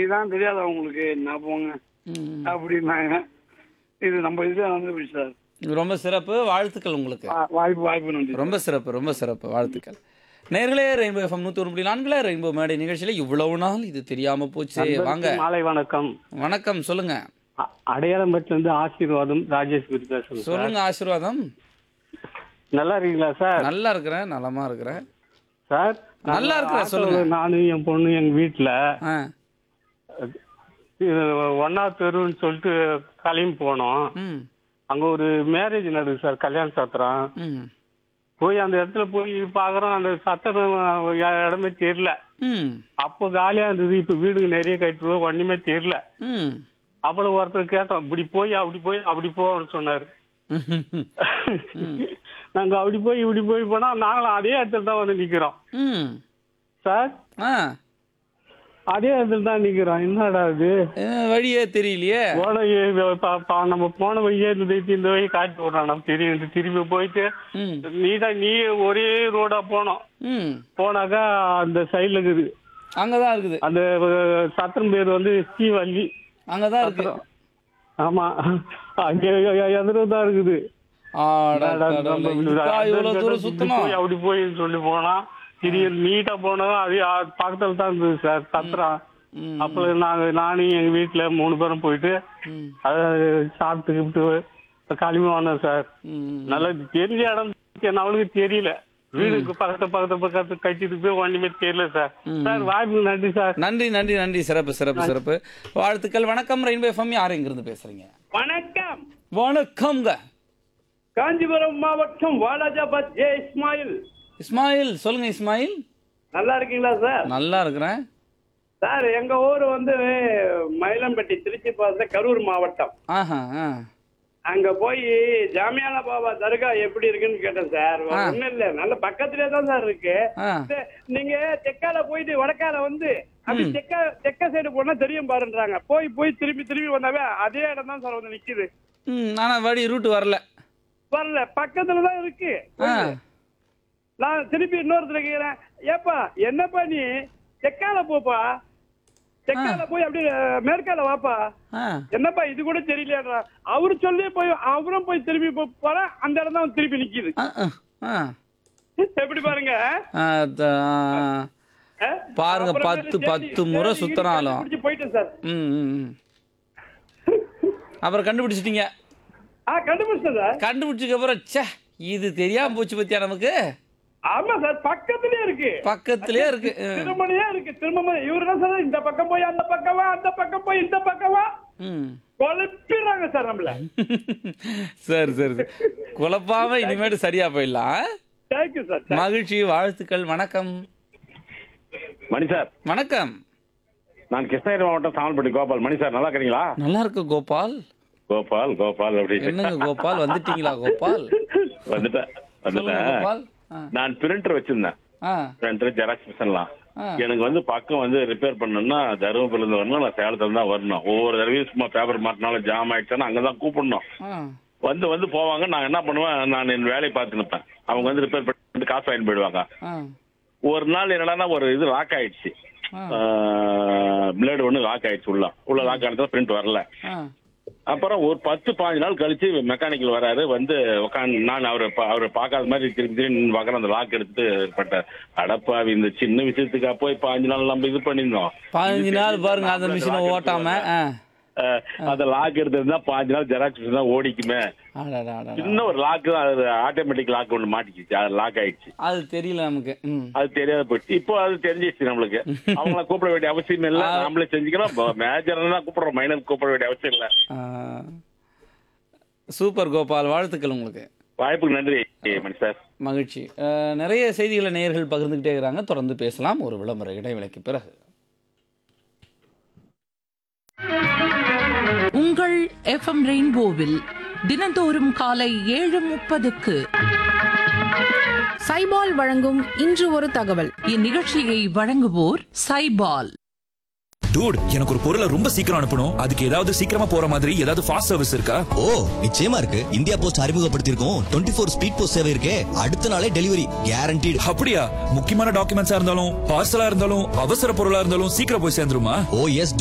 தான் தெரியாது அவங்களுக்கு நான் போங்க ம். அப்படின்னாங்க இது நம்ம இதுல வந்து சார் ரொம்ப சிறப்பு வாழ்த்துக்கள் உங்களுக்கு வா- வாய்ப்பு வாய்ப்பு நன்றி ரொம்ப சிறப்பு ரொம்ப சிறப்பு வாழ்த்துக்கள் நேர்களே ரெயின்போ எஃப்எம் நூற்றி ஒன்று புள்ளி நான்குல ரெயின்போ மேடை நிகழ்ச்சியில் இவ்வளவு நாள் இது தெரியாம போச்சு வாங்க மாலை வணக்கம் வணக்கம் சொல்லுங்க அ- அடையாளம் பெற்று வந்து ஆசீர்வாதம் ராஜேஷ் குரு பேசுறேன் சார் சொல்லுங்க ஆசீர்வாதம் நல்லா இருக்கீங்களா சார் நல்லா இருக்கிறேன் நலமா இருக்கிறேன் சார் நல்லா இருக்கிறேன், ஆட்டோல சொல்லுங்க. நானும் என் பொண்ணு எங்க வீட்டுல ஆ ஒன்னா தெருன்னு சொல்லிட்டு கிளம்பி போனோம் ம் அங்க ஒரு மேரேஜ் நடக்குது சார் கல்யாண சத்திரம் ம் போய் அந்த இடத்துல போய் பாக்குறோம் அந்த சத்திரம் இடமே தெரியல ம் அப்போ காலியா இருந்தது இப்ப வீடுங்க நிறைய கட்டுருவோம் ஒண்ணுமே தெரியல ம் அப்புறம் ஒருத்தர் கேட்டோம் இப்படி போய் அப்படி போய் அப்படி போன்னு சொன்னாரு நாங்க அப்படி போய் இப்படி போய் போனா நாங்களும் அதே இடத்துல தான் வந்து நிக்கிறோம் ம் சார் ஆ அதே இடத்துல தான் நிக்கிறோம் என்னடா இது அஹ், வழியே தெரியலையே போன வழி- பா- பா- நம்ம போன வழியே இந்த இந்த வழி காட்டி விடுறான் நம்ம திரும்பி திரும்பி போயிட்டு ம் நீதான் நீ ஒரே ரோடா போனோம் ம் போனாக்கா அந்த சைடுல இருக்குது அங்கதான் இருக்குது அந்த அஹ், சத்திரம் பேர் வந்து ஸ்ரீவல்லி அங்கதான் இருக்கு ஆமா அங்க எதிர்தான் இருக்குது ஆடா நம்ம கடவுளே, இப்படி இதுக்கா அந்த இவ்வளவு தூரம் இப்படி சுத்தணும் போய் அப்படி போய் சொல்லி போனா திடீர் நீட்டா போனா அது அ- பக்கத்துல தான் இருந்தது சார் சத்திரம் ம், அப்ப நாங்க நானும் எங்க வீட்டுல மூணு பேரும் போயிட்டு ம், அதை சாப்பிட்டுக்கிட்டு கிளம்பி வந்தோம் சார் ம். நல்லா தெரிஞ்ச இடம் அவளுக்கு தெரியல வீடுக்கு பக்கத்து பக்கத்து பக்கத்து கட்டிட்டு போய் ஒண்ணுமே தெரியல சார் சார் வாய்ப்பு நன்றி சார் நன்றி நன்றி நன்றி சிறப்பு சிறப்பு சிறப்பு வாழ்த்துக்கள் வணக்கம் ரெயின்போ எஃப்எம் யார் இங்கிருந்து பேசுறீங்க வணக்கம் வணக்கம்ங்க காஞ்சிபுரம் மாவட்டம் வாலாஜாபாத் ஜே இஸ்மாயில் இஸ்மாயில் சொல்லுங்க இஸ்மாயில் நல்லா இருக்கீங்களா சார் நல்லா இருக்கிறேன் சார் எங்க ஊர் வந்து மயிலம்பட்டி திருச்சி பாச கரூர் மாவட்டம் ஆஹா ஆ அங்க போய் ஜாமியானா பாபா தர்கா எப்படி இருக்குன்னு கேட்டேன் சார் ஒண்ணும் இல்ல நல்ல பக்கத்திலே தான் சார் இருக்கு ஆ சே- நீங்க தெற்கால போயிட்டு வடக்கால வந்து அப்படி தெக்க தெக்க சைடு போனா தெரியும் பாருன்றாங்க போய் போய் திரும்பி திரும்பி வந்தாவே அதே இடம் தான் சார் வந்து நிக்குது ம் ஆனால் வழி ரூட் வரல வரல பக்கத்துல தான் இருக்கு ஆ நான் திருப்பி இன்னொருத்தர கேக்குறேன் ஏப்பா என்னப்பா நீ தெற்கால போப்பா தெற்கால போய் அப்படியே அஹ், மேற்கால வாப்பா ஆ என்னப்பா இது கூட தெரியலையாடா அவரு சொல்லி போய் அவரும் போய் திரும்பி போ- போறேன் அந்த இடம் தான் திருப்பி நிக்குது ஆ ஆ, ஆ எப்படி பாருங்க ஆ, த- ஆ? பாருங்க, அப்புறம் பத்து- தேடி- பத்து தேடி முறை தேடி சுத்தினாலும். கண்டுபிடிச்சு போயிட்டேன் சார் ம் ம், ம். அப்புறம் கண்டுபிடிச்சிட்டீங்க ஆ கண்டுபிடிச்சேன் சார் கண்டுபிடிச்சதுக்கு அப்புறம் ச்சே இது தெரியாம போச்சு பத்தியா நமக்கு ஆமா சார் பக்கத்துலயே இருக்கு பக்கத்திலே இருக்கு ம். திருமணியே இருக்கு திரும்ப இவரு என்ன சார் இந்த பக்கம் போய் அந்த பக்கம் வா அந்த பக்கம் போய் இந்த பக்கம் வா ம் குழப்பிடுறாங்க சார் நம்மள சரி சரி சரி குழப்பாம இனிமேட்டு சரியா போயிடலாம் தேங்க்யூ சார் மகிழ்ச்சி வாழ்த்துக்கள் வணக்கம் மணி சார் வணக்கம் நான் கிருஷ்ணகிரி மாவட்டம் சாமல்பட்டி கோபால் மணி சார் நல்லா இருக்கிறீங்களா நல்லா இருக்கு கோபால் கோபால் கோபால் அப்படி என்னங்க கோபால் வந்துட்டீங்களா கோபால் வந்துட்டேன் சொல்லுங்க வந்துட்டேன் கோபால் ஆ நான் பிரிண்டர் வச்சிருந்தேன் ஆ பிரிண்டர் ஜெராக்ஸ் மிஷின்லாம் ஆ. எனக்கு வந்து பக்கம் வந்து ரிப்பேர் பண்ணணும்னா தருமபுரில இருந்து வரணும் நான் சேலத்துல தான் வரணும் ஒவ்வொரு தடவையும் சும்மா பேப்பர் மாட்டினாலும் ஜாம் ஆயிடுச்சுன்னா அங்கதான் கூப்பிடணும் ஆ வந்து வந்து போவாங்க நான் என்ன பண்ணுவேன் நான் என் வேலையை பார்த்து நிற்பேன் அவங்க வந்து ரிப்பேர் பண்ணிட்டு காசு வாங்கிட்டு போயிடுவாங்க ஆ ஒரு நாள் என்னடான்னா ஒரு இது லாக் ஆயிடுச்சு ஆ. பிளேடு ஒன்று லாக் ஆயிடுச்சு உள்ள உள்ள லாக் ஆனதுல பிரிண்ட் வரல ஆ அப்புறம் ஒரு பத்து பாஞ்சு நாள் கழிச்சு மெக்கானிக்கல் வராரு வந்து உட்காந்து நான் அவரை பா- அவரை பார்க்காத மாதிரி திரும்பி திரும்பி நின்னு பார்க்கறேன் அந்த லாக் எடுத்து பட்ட அடப்பாவி இந்த சின்ன விஷயத்துக்கா போய் பாஞ்சு நாள் நம்ம இது பண்ணியிருந்தோம் பதினஞ்சு நாள் பாருங்க அந்த மிஷினை ஓட்டாம ஆ அஹ், அந்த லாக் எடுத்திருந்தா பாஞ்சு நாள் ஜெராக்ஸ் மிஷின் தான் ஓடிக்குமே அடடா, அடடா. சின்ன ஒரு லாக் தான் அது ஆட்டோமேட்டிக் லாக் ஒன்று மாட்டிக்கிச்சு அது லாக் ஆயிடுச்சு அது தெரியல நமக்கு ம் அது தெரியாத போச்சு இப்போ அது தெரிஞ்சிச்சு நம்மளுக்கு அவங்கள கூப்பிட வேண்டிய அவசியம் இல்ல நாமளே செஞ்சுக்கிறோம் மேஜர் தான் கூப்பிடுறோம் மைனர் கூப்பிட வேண்டிய அவசியம் இல்ல ஆ. சூப்பர் கோபால் வாழ்த்துக்கள் உங்களுக்கு வாய்ப்புக்கு நன்றி மணி சார் மகிழ்ச்சி அஹ், நிறைய செய்திகளை நேயர்கள் பகிர்ந்துக்கிட்டே இருக்கிறாங்க தொடர்ந்து பேசலாம் ஒரு விளம்பர இடைவேளைக்கு பிறகு உங்கள் எஃப்எம் ரெயின்போவில் தினந்தோறும் காலை ஏழு முப்பதுக்கு சைபால் வழங்கும் இன்று ஒரு தகவல் இந்நிகழ்ச்சியை வழங்குவோர் சைபால் டூட் எனக்கு ஒரு பொருளை ரொம்ப சீக்கிரம் அனுப்பணும் அதுக்கு ஏதாவது சீக்கிரமா போற மாதிரி ஏதாவது ஃபாஸ்ட் சர்வீஸ் இருக்கா ஓ நிச்சயமா இருக்கு இந்தியா போஸ்ட் அறிமுகப்படுத்தியிருக்கோம் டுவெண்ட்டி ஃபோர் ஸ்பீட் போஸ்ட் சேவை இருக்கே அடுத்த நாளே டெலிவரி கேரண்டீடு அப்படியா முக்கியமான டாக்குமெண்ட்ஸா இருந்தாலும் பார்சலா இருந்தாலும் அவசர பொருளா இருந்தாலும் சீக்கிரம் போய் சேர்ந்துருமா ஓ எஸ்